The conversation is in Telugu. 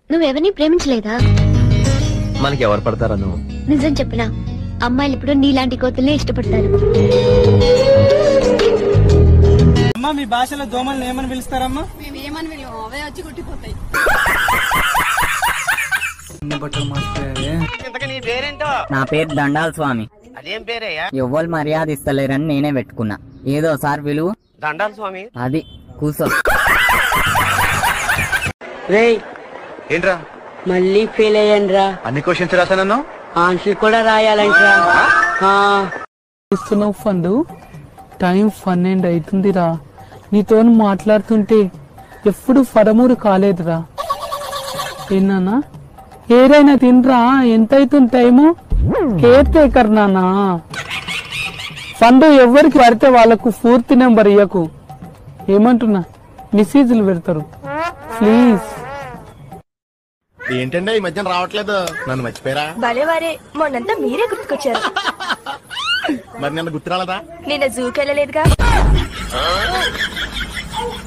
నువ్వెవరిని ప్రేమించలేదా మనకి ఎవరు పడతారను నిజం చెప్పనా అమ్మాయిలు ఇప్పుడు నీలాంటి కోతుల్నే ఇష్టపడతారు అమ్మా మీ భాషలో దోమల్ని ఏమని పిలుస్తారమ్మా నా పేరు దండాల్ స్వామి అదేం పేరయ్యా ఎవ్వరు మర్యాద ఇస్తలేరని నేనే పెట్టుకున్నా ఏదో సార్ విలువ దండాలి స్వామి అది కూర్చో రేయ్ ఏంట్రా మళ్ళీ ఫెయిల్ అయ్యానురా అన్ని క్వశ్చన్స్ రాసానన్నా ఆన్సర్ కూడా రాయాలంటరా ఆ, ఇస్తున్నావు ఫండు టైం పన్నెండు అవుతుందిరా నీతో మాట్లాడుతుంటే ఎప్పుడు పదమూడు కాలేదురా ఏనా ఏదైనా తినరా ఎంత అవుతుంది టైము కేర్ టేకర్ నానా ఫండ్ ఎవరికి పడితే వాళ్ళకు పూర్తి నెంబర్ ఇయ్యకు ఏమంటున్నా మెసేజ్లు పెడతారు ప్లీజ్ ఏంటంటే ఈ మధ్యన రావట్లేదు నన్ను మర్చిపోయారా భలేవారే మొన్నంతా మీరే గుర్తుకొచ్చారు మరి నన్ను గుర్తురాలదా నిన్న జూకి వెళ్ళలేదుగా